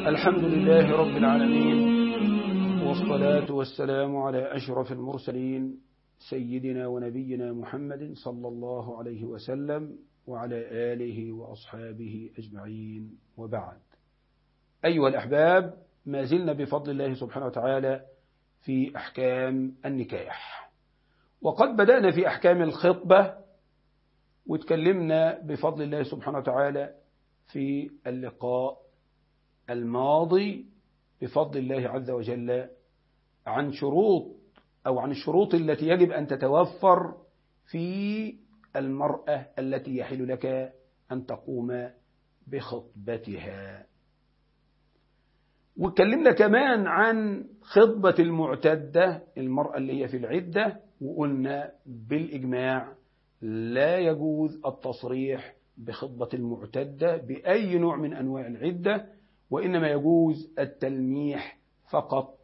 الحمد لله رب العالمين والصلاة والسلام على أشرف المرسلين سيدنا ونبينا محمد صلى الله عليه وسلم وعلى آله وأصحابه أجمعين وبعد أيها الأحباب ما زلنا بفضل الله سبحانه وتعالى في أحكام النكاح وقد بدأنا في أحكام الخطبة وتكلمنا بفضل الله سبحانه وتعالى في اللقاء الماضي بفضل الله عز وجل عن شروط أو عن الشروط التي يجب أن تتوفر في المرأة التي يحل لك أن تقوم بخطبتها واتكلمنا كمان عن خطبة المعتدة المرأة اللي هي في العدة وقلنا بالإجماع لا يجوز التصريح بخطبة المعتدة بأي نوع من أنواع العدة وإنما يجوز التلميح فقط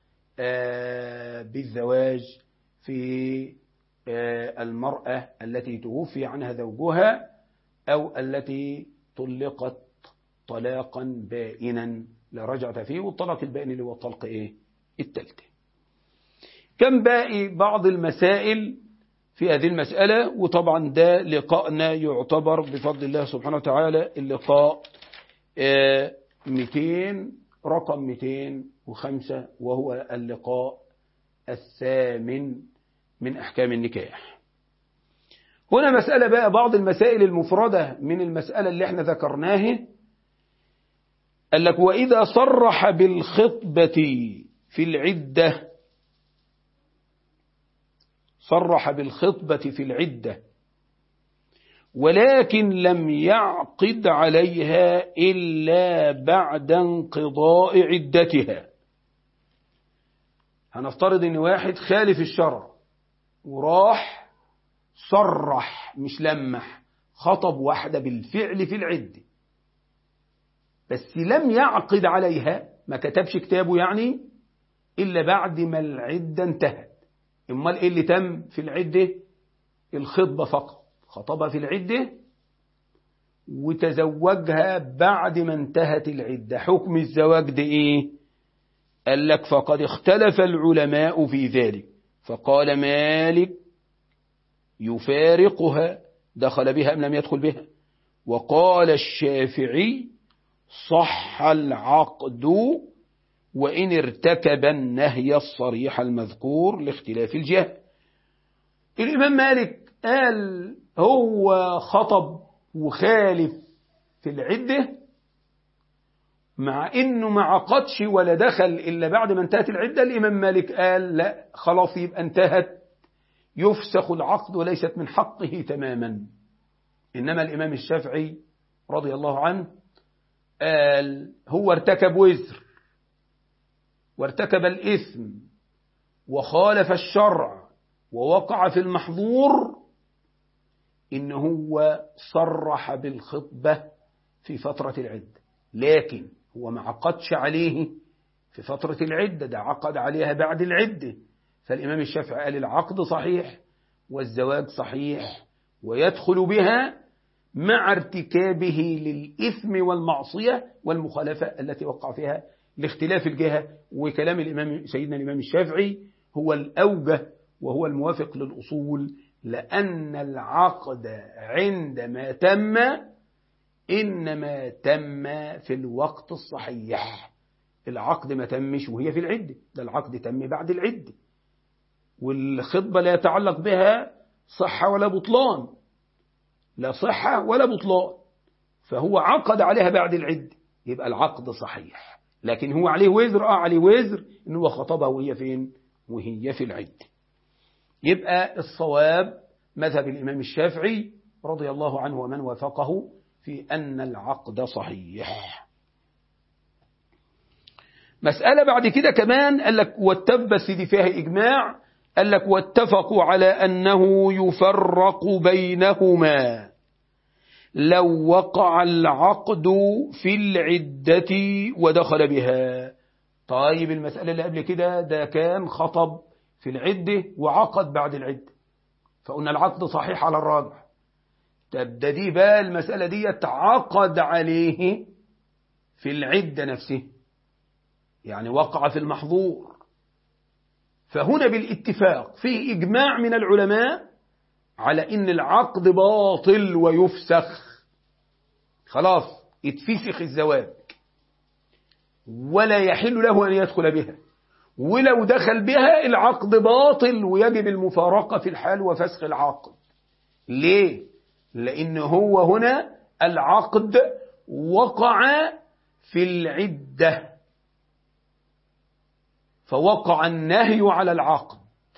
بالزواج في المرأة التي توفي عنها زوجها أو التي طلقت طلاقا بائنا لا رجعت فيه والطلاق البائن اللي هو الطلق إيه التالتة كم باقي بعض المسائل في هذه المسألة وطبعا ده لقاءنا يعتبر بفضل الله سبحانه وتعالى اللقاء 200 رقم 205 وهو اللقاء الثامن من أحكام النكاح هنا مسألة بقى بعض المسائل المفردة من المسألة اللي احنا ذكرناها قال لك وإذا صرح بالخطبة في العدة صرح بالخطبة في العدة ولكن لم يعقد عليها إلا بعد انقضاء عدتها هنفترض ان واحد خالف الشرع وراح صرح مش لمح خطب واحدة بالفعل في العدة بس لم يعقد عليها ما كتبش كتابه يعني إلا بعد ما العدة انتهت امال ايه اللي تم في العدة الخطبة فقط خطبها في العدة وتزوجها بعد ما انتهت العدة حكم الزواج ده ايه قال لك فقد اختلف العلماء في ذلك فقال مالك يفارقها دخل بها أم لم يدخل بها وقال الشافعي صح العقد وإن ارتكب النهي الصريح المذكور لاختلاف الجهة الإمام مالك قال هو خطب وخالف في العدة مع انه ما عقدش ولا دخل الا بعد ما انتهت العدة الامام مالك قال لا خلاص يبقى انتهت يفسخ العقد وليست من حقه تماما انما الامام الشافعي رضي الله عنه قال هو ارتكب وزر وارتكب الاثم وخالف الشرع ووقع في المحظور إن هو صرح بالخطبة في فترة العدة لكن هو ما عقدش عليه في فترة العدة ده عقد عليها بعد العدة فالإمام الشافعي قال العقد صحيح والزواج صحيح ويدخل بها مع ارتكابه للإثم والمعصية والمخالفة التي وقع فيها لاختلاف الجهة وكلام الإمام سيدنا الإمام الشافعي هو الأوجه وهو الموافق للأصول لأن العقد عندما تم إنما تم في الوقت الصحيح العقد ما تمش وهي في العدة ده العقد تم بعد العدة والخطبة لا يتعلق بها صحة ولا بطلان لا صحة ولا بطلان فهو عقد عليها بعد العدة يبقى العقد صحيح لكن هو عليه وزر اه عليه وزر ان هو خطبها وهي فين وهي في العدة يبقى الصواب مذهب الإمام الشافعي رضي الله عنه ومن وافقه في أن العقد صحيح مسألة بعد كده كمان قال لك والتبس دي فيها إجماع قال لك واتفقوا على أنه يفرق بينهما لو وقع العقد في العدة ودخل بها طيب المسألة اللي قبل كده ده كان خطب في العدة وعقد بعد العدة فقلنا العقد صحيح على الراجح طب ده دي بقى المسألة دي عقد عليه في العدة نفسه يعني وقع في المحظور فهنا بالاتفاق فيه إجماع من العلماء على إن العقد باطل ويفسخ خلاص اتفسخ الزواج ولا يحل له أن يدخل بها ولو دخل بها العقد باطل ويجب المفارقة في الحال وفسخ العقد ليه؟ لأن هو هنا العقد وقع في العدة فوقع النهي على العقد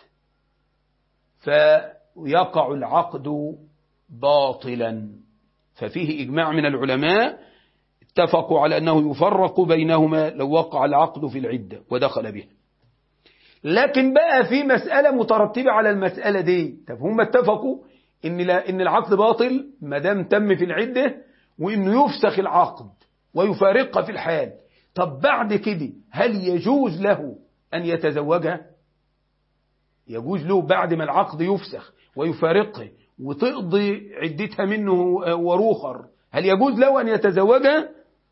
فيقع العقد باطلا ففيه إجماع من العلماء اتفقوا على أنه يفرق بينهما لو وقع العقد في العدة ودخل بها لكن بقى في مسألة مترتبة على المسألة دي طب هم اتفقوا إن, لا إن العقد باطل ما دام تم في العدة وإنه يفسخ العقد ويفارقها في الحال طب بعد كده هل يجوز له أن يتزوجها يجوز له بعد ما العقد يفسخ ويفارقه وتقضي عدتها منه وروخر هل يجوز له أن يتزوجها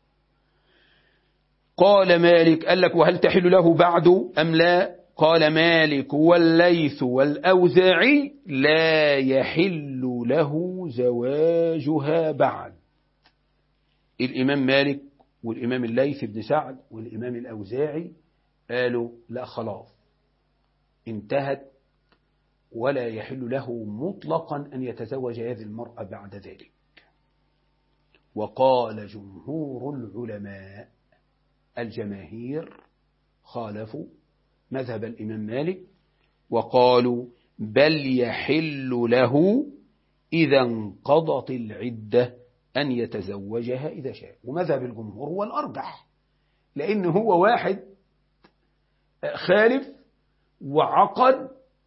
قال مالك قال لك وهل تحل له بعد أم لا قال مالك والليث والأوزاعي لا يحل له زواجها بعد الإمام مالك والإمام الليث بن سعد والإمام الأوزاعي قالوا لا خلاص انتهت ولا يحل له مطلقا أن يتزوج هذه المرأة بعد ذلك وقال جمهور العلماء الجماهير خالفوا مذهب الإمام مالك وقالوا بل يحل له إذا انقضت العدة أن يتزوجها إذا شاء ومذهب الجمهور هو الأرجح لأن هو واحد خالف وعقد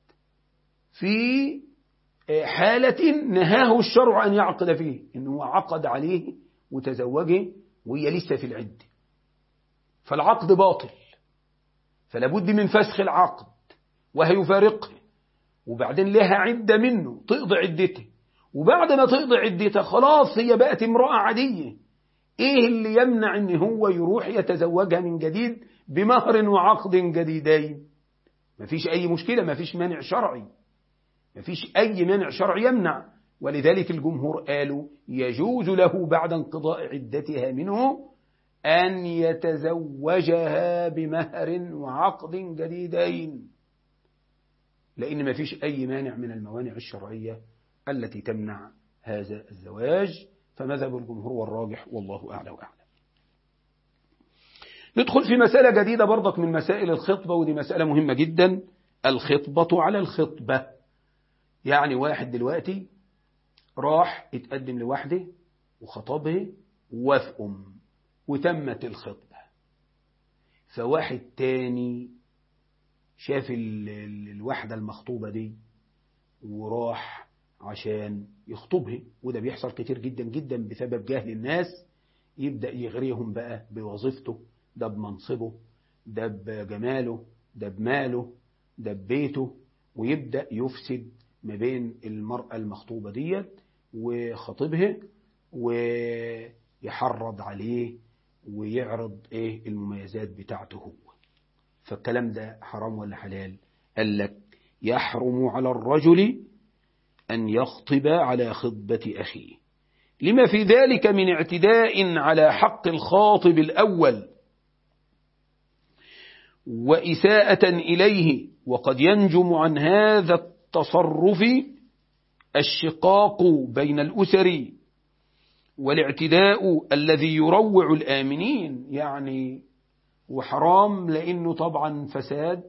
في حالة نهاه الشرع أن يعقد فيه إنه عقد عليه وتزوجه وهي لسه في العدة فالعقد باطل فلا بد من فسخ العقد وهيفارقه وبعدين لها عدة منه تقضي عدته وبعد ما تقضي عدتها خلاص هي بقت امرأة عادية ايه اللي يمنع ان هو يروح يتزوجها من جديد بمهر وعقد جديدين مفيش اي مشكلة مفيش مانع شرعي مفيش اي مانع شرعي يمنع ولذلك الجمهور قالوا يجوز له بعد انقضاء عدتها منه أن يتزوجها بمهر وعقد جديدين لأن ما فيش أي مانع من الموانع الشرعية التي تمنع هذا الزواج فمذهب الجمهور والراجح والله أعلى وأعلم ندخل في مسألة جديدة برضك من مسائل الخطبة ودي مسألة مهمة جدا الخطبة على الخطبة يعني واحد دلوقتي راح اتقدم لوحده وخطبه وافقم وتمت الخطبة فواحد تاني شاف الوحدة المخطوبة دي وراح عشان يخطبها وده بيحصل كتير جدا جدا بسبب جهل الناس يبدأ يغريهم بقى بوظيفته ده بمنصبه ده بجماله ده بماله ده ببيته ويبدأ يفسد ما بين المرأة المخطوبة ديت وخطيبها ويحرض عليه ويعرض ايه المميزات بتاعته هو فالكلام ده حرام ولا حلال قال لك يحرم على الرجل أن يخطب على خطبة أخيه لما في ذلك من اعتداء على حق الخاطب الأول وإساءة إليه وقد ينجم عن هذا التصرف الشقاق بين الأسر والاعتداء الذي يروع الآمنين يعني وحرام لأنه طبعا فساد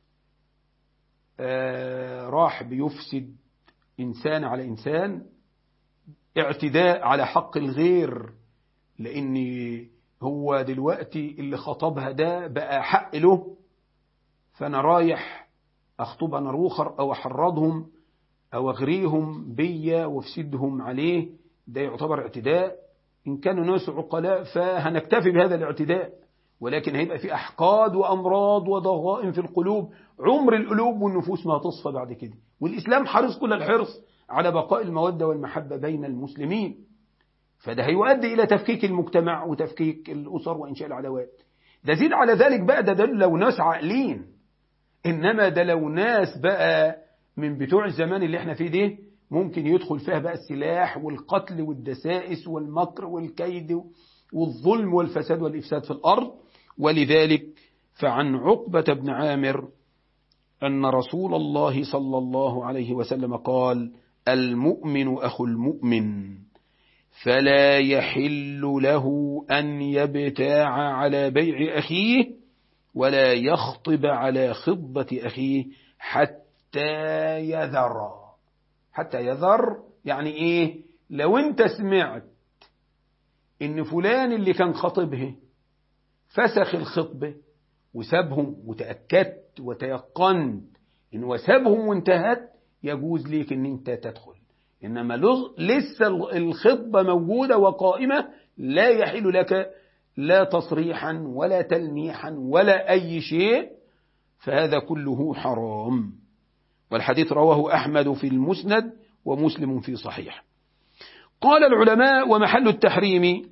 آه راح بيفسد إنسان على إنسان اعتداء على حق الغير لأن هو دلوقتي اللي خطبها ده بقى حق له فأنا رايح أخطب أنا روخر أو أحرضهم أو أغريهم بيا وافسدهم عليه ده يعتبر اعتداء إن كانوا ناس عقلاء فهنكتفي بهذا الاعتداء ولكن هيبقى في أحقاد وأمراض وضغائن في القلوب عمر القلوب والنفوس ما هتصفى بعد كده والإسلام حرص كل الحرص على بقاء المودة والمحبة بين المسلمين فده هيؤدي إلى تفكيك المجتمع وتفكيك الأسر وإنشاء العداوات ده زيد على ذلك بقى ده, ده لو ناس عاقلين إنما ده لو ناس بقى من بتوع الزمان اللي احنا فيه ده ممكن يدخل فيها بقى السلاح والقتل والدسائس والمكر والكيد والظلم والفساد والإفساد في الأرض ولذلك فعن عقبة بن عامر أن رسول الله صلى الله عليه وسلم قال المؤمن أخو المؤمن فلا يحل له أن يبتاع على بيع أخيه ولا يخطب على خطبة أخيه حتى يذر حتى يذر يعني إيه لو أنت سمعت إن فلان اللي كان خطبه فسخ الخطبة وسابهم وتأكدت وتيقنت إن وسابهم وانتهت يجوز ليك إن أنت تدخل إنما لسه الخطبة موجودة وقائمة لا يحل لك لا تصريحا ولا تلميحا ولا أي شيء فهذا كله حرام والحديث رواه أحمد في المسند ومسلم في صحيح قال العلماء ومحل التحريم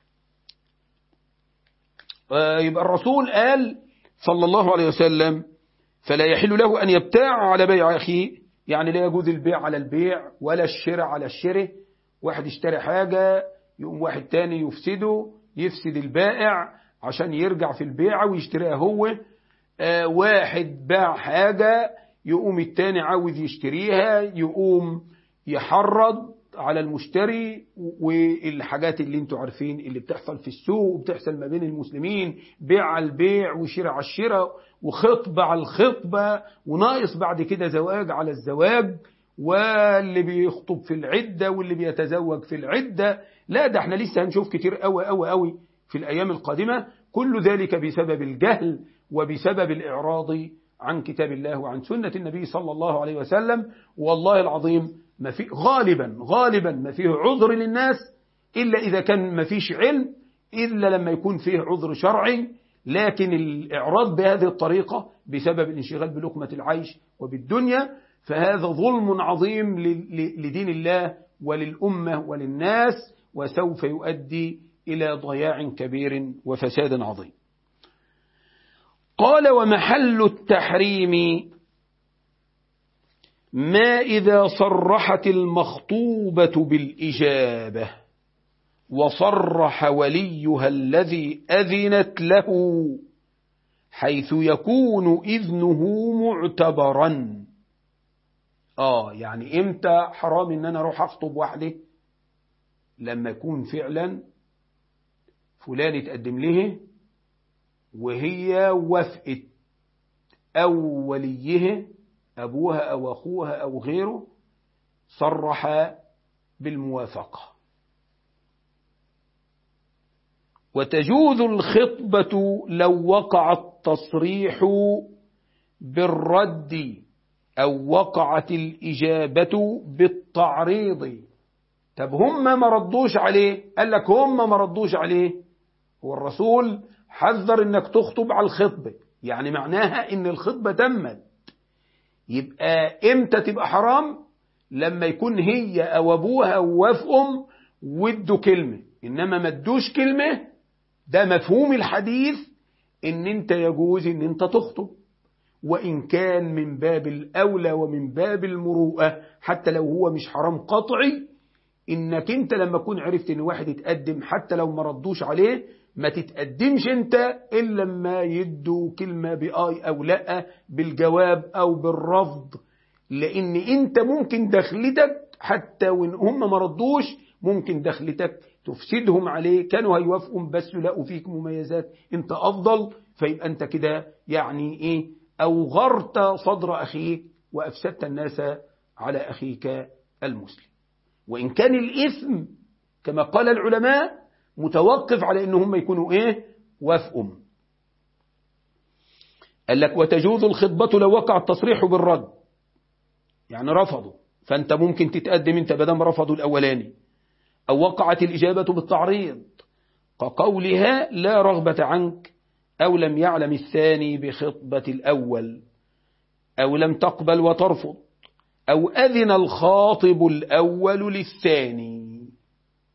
يبقى الرسول قال صلى الله عليه وسلم فلا يحل له أن يبتاع على بيع أخيه يعني لا يجوز البيع على البيع ولا الشراء على الشراء واحد اشترى حاجة يقوم واحد تاني يفسده يفسد البائع عشان يرجع في البيعة ويشتريها هو آه واحد باع حاجة يقوم التاني عاوز يشتريها يقوم يحرض على المشتري والحاجات اللي انتوا عارفين اللي بتحصل في السوق وبتحصل ما بين المسلمين بيع على البيع وشراء على الشراء وخطبة على الخطبة وناقص بعد كده زواج على الزواج واللي بيخطب في العدة واللي بيتزوج في العدة لا ده احنا لسه هنشوف كتير قوي قوي قوي في الأيام القادمة كل ذلك بسبب الجهل وبسبب الإعراض عن كتاب الله وعن سنة النبي صلى الله عليه وسلم والله العظيم ما في غالبا غالبا ما فيه عذر للناس إلا إذا كان ما فيش علم إلا لما يكون فيه عذر شرعي لكن الإعراض بهذه الطريقة بسبب الانشغال بلقمة العيش وبالدنيا فهذا ظلم عظيم لدين الله وللأمة وللناس وسوف يؤدي إلى ضياع كبير وفساد عظيم قال ومحل التحريم ما إذا صرحت المخطوبة بالإجابة وصرح وليها الذي أذنت له حيث يكون إذنه معتبرا آه يعني إمتى حرام إن أنا أروح أخطب وحدي لما يكون فعلا فلان اتقدم له وهي وافقت أو وليه أبوها أو أخوها أو غيره صرح بالموافقة وتجوز الخطبة لو وقع التصريح بالرد أو وقعت الإجابة بالتعريض طب هم ما ردوش عليه قال لك هم ما ردوش عليه هو الرسول حذر انك تخطب على الخطبة يعني معناها ان الخطبة تمت يبقى امتى تبقى حرام لما يكون هي او ابوها وافقهم ودوا كلمة انما ما ادوش كلمة ده مفهوم الحديث ان انت يجوز ان انت تخطب وإن كان من باب الأولى ومن باب المروءة حتى لو هو مش حرام قطعي إنك أنت لما تكون عرفت إن واحد يتقدم حتى لو ما ردوش عليه ما تتقدمش أنت إلا لما يدوا كلمة بآي أو لأ بالجواب أو بالرفض لأن أنت ممكن دخلتك حتى وإن هم ما ردوش ممكن دخلتك تفسدهم عليه كانوا هيوافقوا بس لقوا فيك مميزات أنت أفضل فيبقى أنت كده يعني إيه أوغرت صدر أخيك وأفسدت الناس على أخيك المسلم وإن كان الإثم كما قال العلماء متوقف على أنهم يكونوا إيه وافقوا قال لك وتجوز الخطبة لو وقع التصريح بالرد يعني رفضوا فأنت ممكن تتقدم أنت بدم رفضوا الأولاني أو وقعت الإجابة بالتعريض كقولها لا رغبة عنك أو لم يعلم الثاني بخطبة الأول أو لم تقبل وترفض أو أذن الخاطب الأول للثاني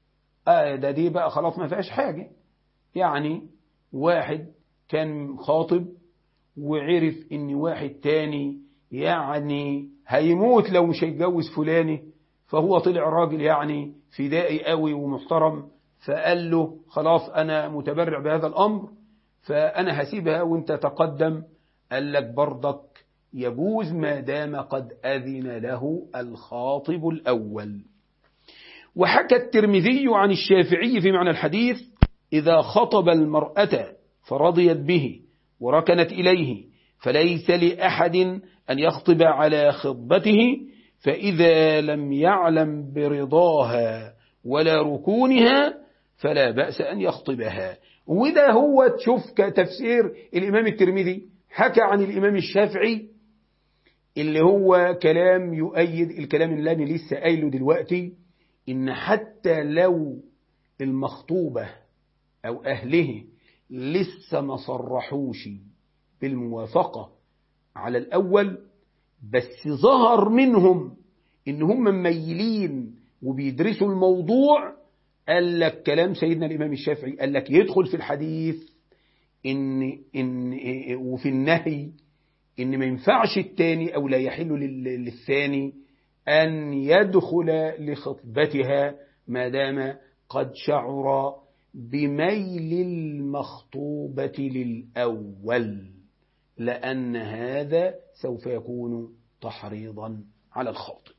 آه ده دي بقى خلاص ما فيهاش حاجة يعني واحد كان خاطب وعرف ان واحد تاني يعني هيموت لو مش هيتجوز فلاني فهو طلع راجل يعني فدائي قوي ومحترم فقال له خلاص أنا متبرع بهذا الأمر فأنا هسيبها وانت تقدم قال لك برضك يجوز ما دام قد أذن له الخاطب الأول وحكى الترمذي عن الشافعي في معنى الحديث إذا خطب المرأة فرضيت به وركنت إليه فليس لأحد أن يخطب على خطبته فإذا لم يعلم برضاها ولا ركونها فلا بأس أن يخطبها وده هو تشوف كتفسير الإمام الترمذي حكى عن الإمام الشافعي اللي هو كلام يؤيد الكلام اللي أنا لسه قايله دلوقتي إن حتى لو المخطوبة أو أهله لسه ما صرحوش بالموافقة على الأول بس ظهر منهم إن هم مميلين وبيدرسوا الموضوع قال لك كلام سيدنا الإمام الشافعي قال لك يدخل في الحديث إن إن وفي النهي إن ما ينفعش التاني أو لا يحل للثاني أن يدخل لخطبتها ما دام قد شعر بميل المخطوبة للأول لأن هذا سوف يكون تحريضا على الخاطب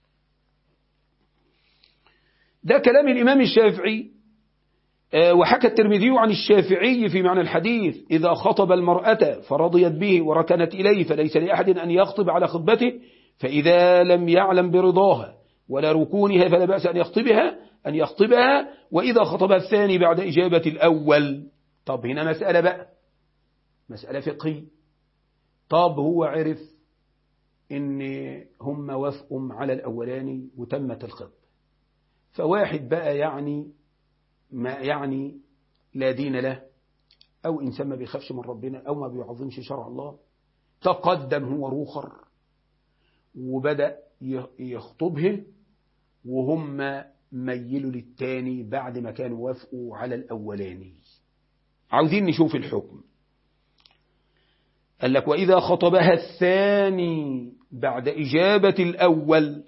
ده كلام الإمام الشافعي وحكى الترمذي عن الشافعي في معنى الحديث إذا خطب المرأة فرضيت به وركنت إليه فليس لأحد أن يخطب على خطبته فإذا لم يعلم برضاها ولا ركونها فلا بأس أن يخطبها أن يخطبها وإذا خطبها الثاني بعد إجابة الأول طب هنا مسألة بقى مسألة فقهية طب هو عرف إن هم وافقوا على الأولاني وتمت الخطبة فواحد بقى يعني ما يعني لا دين له أو إنسان ما بيخافش من ربنا أو ما بيعظمش شرع الله تقدم هو روخر وبدأ يخطبه وهم ميلوا للتاني بعد ما كانوا وافقوا على الأولاني عاوزين نشوف الحكم قال لك وإذا خطبها الثاني بعد إجابة الأول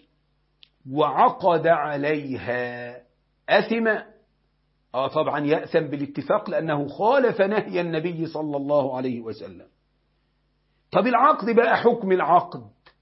وعقد عليها أثم آه طبعا يأثم بالاتفاق لأنه خالف نهي النبي صلى الله عليه وسلم طب العقد بقى حكم العقد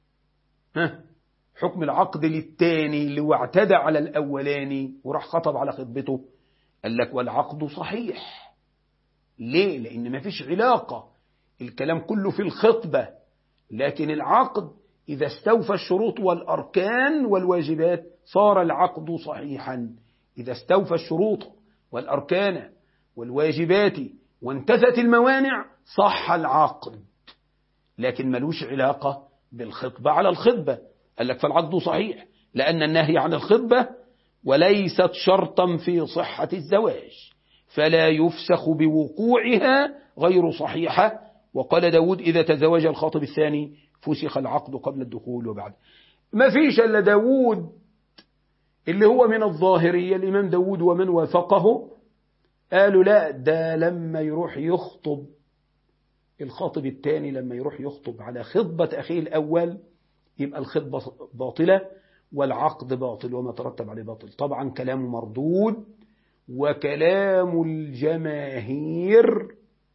ها حكم العقد للتاني اللي هو اعتدى على الأولاني وراح خطب على خطبته قال لك والعقد صحيح ليه لأن ما فيش علاقة الكلام كله في الخطبة لكن العقد إذا استوفى الشروط والأركان والواجبات صار العقد صحيحا إذا استوفى الشروط والأركان والواجبات وانتفت الموانع صح العقد لكن ملوش علاقة بالخطبة على الخطبة قال لك فالعقد صحيح لأن النهي عن الخطبة وليست شرطا في صحة الزواج فلا يفسخ بوقوعها غير صحيحة وقال داود إذا تزوج الخاطب الثاني فسخ العقد قبل الدخول وبعد ما فيش إلا داود اللي هو من الظاهرية الإمام داود ومن وافقه قالوا لا ده لما يروح يخطب الخاطب الثاني لما يروح يخطب على خطبة أخيه الأول يبقى الخطبة باطلة والعقد باطل وما ترتب عليه باطل طبعا كلام مردود وكلام الجماهير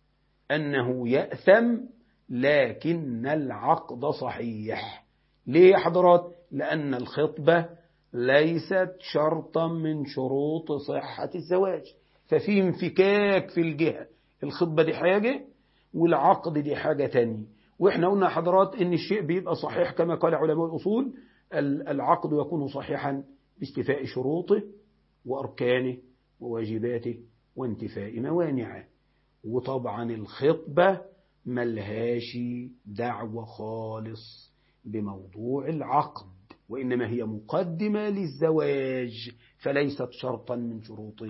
أنه يأثم لكن العقد صحيح ليه يا حضرات لأن الخطبة ليست شرطا من شروط صحة الزواج ففي انفكاك في الجهة الخطبة دي حاجة والعقد دي حاجة تانية وإحنا قلنا حضرات إن الشيء بيبقى صحيح كما قال علماء الأصول العقد يكون صحيحا باستيفاء شروطه وأركانه وواجباته وانتفاء موانعه وطبعا الخطبة ملهاش دعوة خالص بموضوع العقد وإنما هي مقدمة للزواج فليست شرطا من شروط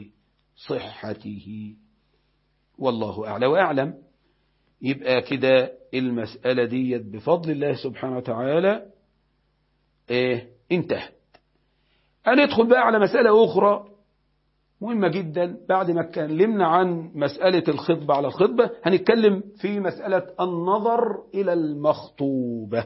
صحته والله أعلى وأعلم يبقى كده المسألة ديت بفضل الله سبحانه وتعالى إيه انتهت هندخل بقى على مسألة أخرى مهمة جدا بعد ما اتكلمنا عن مسألة الخطبة على الخطبة هنتكلم في مسألة النظر إلى المخطوبة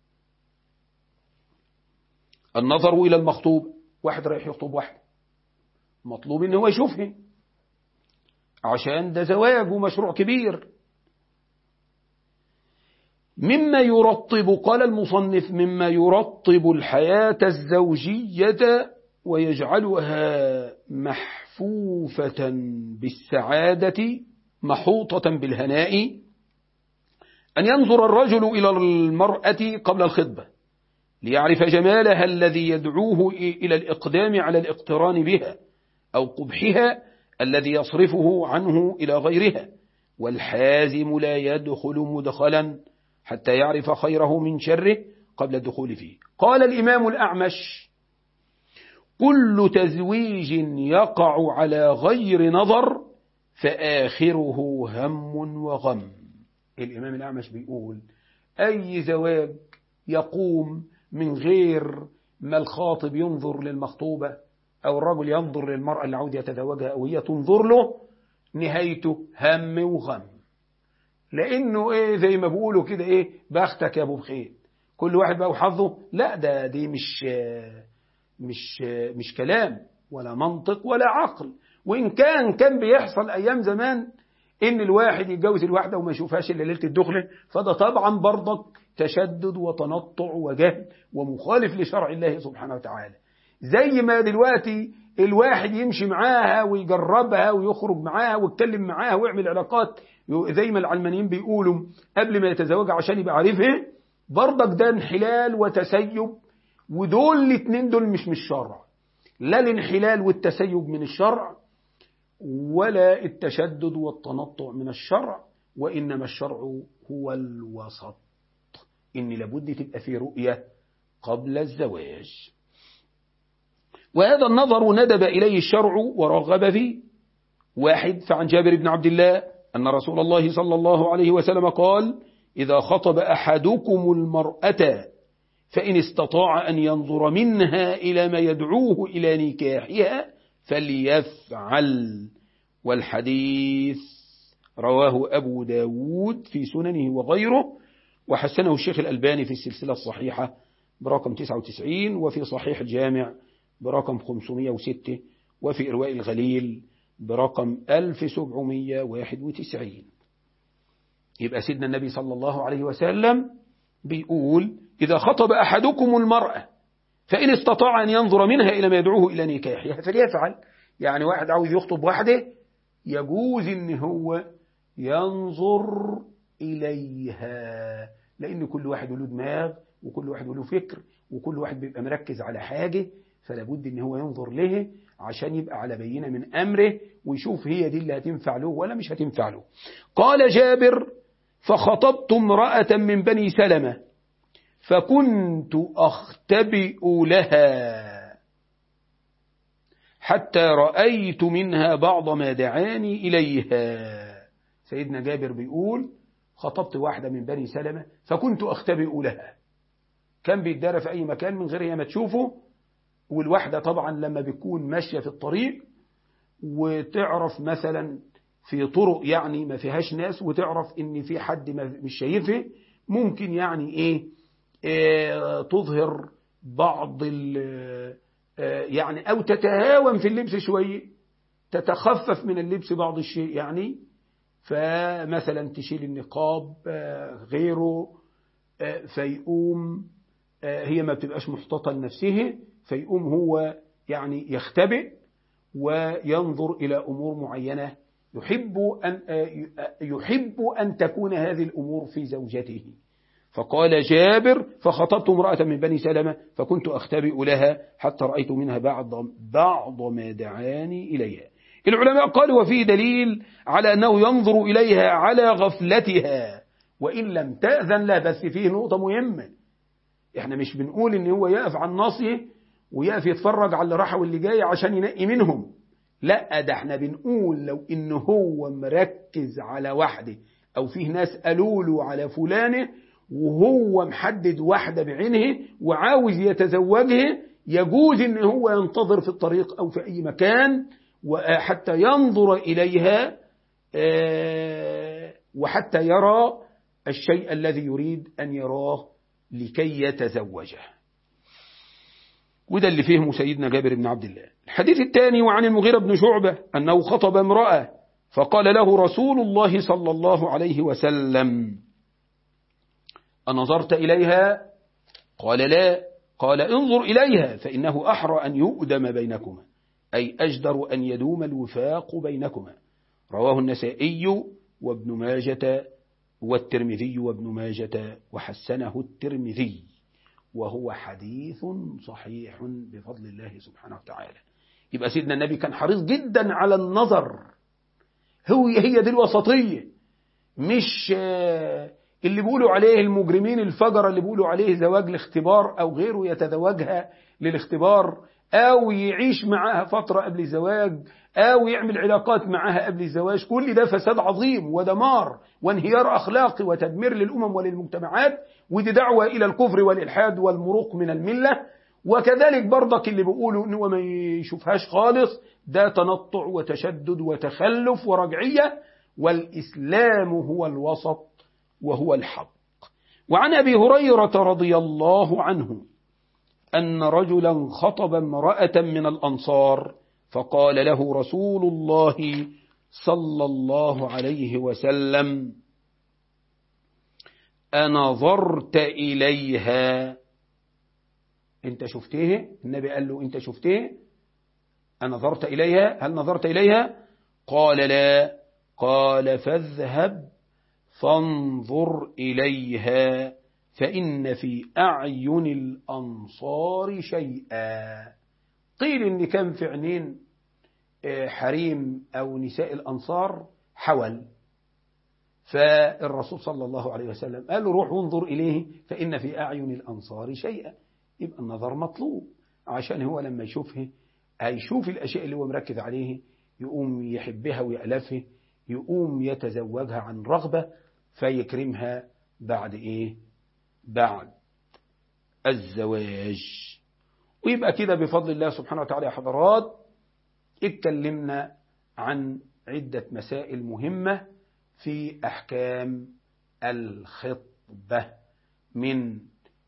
النظر إلى المخطوبة واحد رايح يخطب واحدة مطلوب ان هو يشوفها عشان ده زواج ومشروع كبير مما يرطب قال المصنف مما يرطب الحياة الزوجية ويجعلها محفوفة بالسعادة محوطة بالهناء أن ينظر الرجل إلى المرأة قبل الخطبة ليعرف جمالها الذي يدعوه إلى الإقدام على الاقتران بها أو قبحها الذي يصرفه عنه إلى غيرها والحازم لا يدخل مدخلا حتى يعرف خيره من شره قبل الدخول فيه قال الإمام الأعمش كل تزويج يقع على غير نظر فآخره هم وغم الإمام الأعمش بيقول أي زواج يقوم من غير ما الخاطب ينظر للمخطوبة أو الرجل ينظر للمرأة اللي عاوز يتزوجها أو هي تنظر له نهايته هم وغم لأنه إيه زي ما بيقولوا كده إيه بختك يا أبو بخير كل واحد بقى وحظه لا ده دي مش مش مش كلام ولا منطق ولا عقل وإن كان كان بيحصل أيام زمان إن الواحد يتجوز الواحدة وما يشوفهاش إلا ليلة الدخلة فده طبعا برضك تشدد وتنطع وجهل ومخالف لشرع الله سبحانه وتعالى زي ما دلوقتي الواحد يمشي معاها ويجربها ويخرج معاها ويتكلم معاها ويعمل علاقات زي ما العلمانيين بيقولوا قبل ما يتزوجها عشان يبقى عارفها برضك ده انحلال وتسيب ودول الاثنين دول مش من الشرع لا الانحلال والتسيب من الشرع ولا التشدد والتنطع من الشرع وإنما الشرع هو الوسط إن لابد تبقى في رؤية قبل الزواج وهذا النظر ندب إليه الشرع ورغب فيه واحد فعن جابر بن عبد الله أن رسول الله صلى الله عليه وسلم قال إذا خطب أحدكم المرأة فإن استطاع أن ينظر منها إلى ما يدعوه إلى نكاحها فليفعل والحديث رواه أبو داود في سننه وغيره وحسنه الشيخ الألباني في السلسلة الصحيحة برقم 99 وفي صحيح الجامع برقم 506 وفي إرواء الغليل برقم 1791 يبقى سيدنا النبي صلى الله عليه وسلم بيقول إذا خطب أحدكم المرأة فإن استطاع أن ينظر منها إلى ما يدعوه إلى نكاحها فليفعل يعني واحد عاوز يخطب واحدة يجوز إن هو ينظر إليها لأن كل واحد له دماغ وكل واحد له فكر وكل واحد بيبقى مركز على حاجة فلابد إن هو ينظر له عشان يبقى على بينة من أمره ويشوف هي دي اللي هتنفع له ولا مش هتنفع له قال جابر فخطبت امرأة من بني سلمة فكنت أختبئ لها حتى رأيت منها بعض ما دعاني إليها سيدنا جابر بيقول خطبت واحدة من بني سلمة فكنت أختبئ لها كان بيتدارى في أي مكان من غير هي ما تشوفه والواحدة طبعا لما بتكون ماشية في الطريق وتعرف مثلا في طرق يعني ما فيهاش ناس وتعرف ان في حد مش شايفه ممكن يعني ايه, إيه تظهر بعض يعني او تتهاون في اللبس شوية تتخفف من اللبس بعض الشيء يعني فمثلا تشيل النقاب غيره فيقوم هي ما بتبقاش محتاطة لنفسه فيقوم هو يعني يختبئ وينظر إلى أمور معينة يحب أن يحب أن تكون هذه الأمور في زوجته فقال جابر فخطبت امرأة من بني سلمة فكنت أختبئ لها حتى رأيت منها بعض بعض ما دعاني إليها العلماء قالوا وفيه دليل على أنه ينظر إليها على غفلتها وإن لم تأذن لا بس فيه نقطة مهمة احنا مش بنقول ان هو يقف على الناصية ويقف يتفرج على اللي راح واللي جاي عشان ينقي منهم لا ده احنا بنقول لو ان هو مركز على واحدة او فيه ناس قالوا له على فلانة وهو محدد واحدة بعينه وعاوز يتزوجها يجوز ان هو ينتظر في الطريق او في اي مكان وحتى ينظر إليها وحتى يرى الشيء الذي يريد أن يراه لكي يتزوجه وده اللي فهمه سيدنا جابر بن عبد الله الحديث الثاني وعن المغيرة بن شعبة أنه خطب امرأة فقال له رسول الله صلى الله عليه وسلم أنظرت إليها قال لا قال انظر إليها فإنه أحرى أن يؤدم بينكما أي أجدر أن يدوم الوفاق بينكما رواه النسائي وابن ماجة والترمذي وابن ماجة وحسنه الترمذي وهو حديث صحيح بفضل الله سبحانه وتعالى يبقى سيدنا النبي كان حريص جدا على النظر هو هي دي الوسطية مش اللي بيقولوا عليه المجرمين الفجر اللي بيقولوا عليه زواج الاختبار أو غيره يتزوجها للاختبار أو يعيش معاها فترة قبل الزواج أو يعمل علاقات معاها قبل الزواج كل ده فساد عظيم ودمار وانهيار أخلاقي وتدمير للأمم وللمجتمعات ودي دعوة إلى الكفر والإلحاد والمروق من الملة وكذلك برضك اللي بيقولوا إنه ما يشوفهاش خالص ده تنطع وتشدد وتخلف ورجعية والإسلام هو الوسط وهو الحق وعن أبي هريرة رضي الله عنه أن رجلا خطب امرأة من الأنصار فقال له رسول الله صلى الله عليه وسلم أنظرت إليها أنت شفتيه النبي قال له أنت شفتيه أنظرت إليها هل نظرت إليها قال لا قال فاذهب فانظر إليها فإن في أعين الأنصار شيئا قيل إن كان في عينين حريم أو نساء الأنصار حول فالرسول صلى الله عليه وسلم قال له روح وانظر إليه فإن في أعين الأنصار شيئا يبقى النظر مطلوب عشان هو لما يشوفه هيشوف الأشياء اللي هو مركز عليه يقوم يحبها ويألفها يقوم يتزوجها عن رغبة فيكرمها بعد إيه بعد الزواج ويبقى كده بفضل الله سبحانه وتعالى يا حضرات اتكلمنا عن عدة مسائل مهمة في أحكام الخطبة من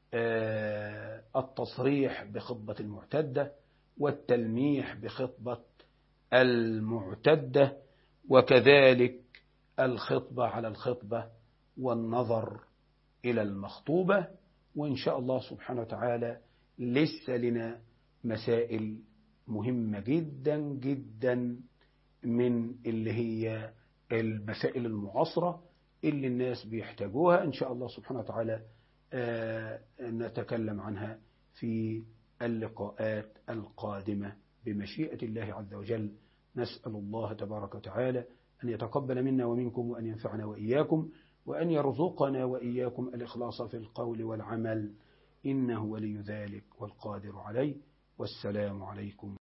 التصريح بخطبة المعتدة والتلميح بخطبة المعتدة وكذلك الخطبة على الخطبة والنظر إلى المخطوبة وإن شاء الله سبحانه وتعالى لسه لنا مسائل مهمة جدا جدا من اللي هي المسائل المعاصرة اللي الناس بيحتاجوها إن شاء الله سبحانه وتعالى نتكلم عنها في اللقاءات القادمة بمشيئة الله عز وجل نسأل الله تبارك وتعالى أن يتقبل منا ومنكم وأن ينفعنا وإياكم وأن يرزقنا وإياكم الإخلاص في القول والعمل إنه ولي ذلك والقادر عليه والسلام عليكم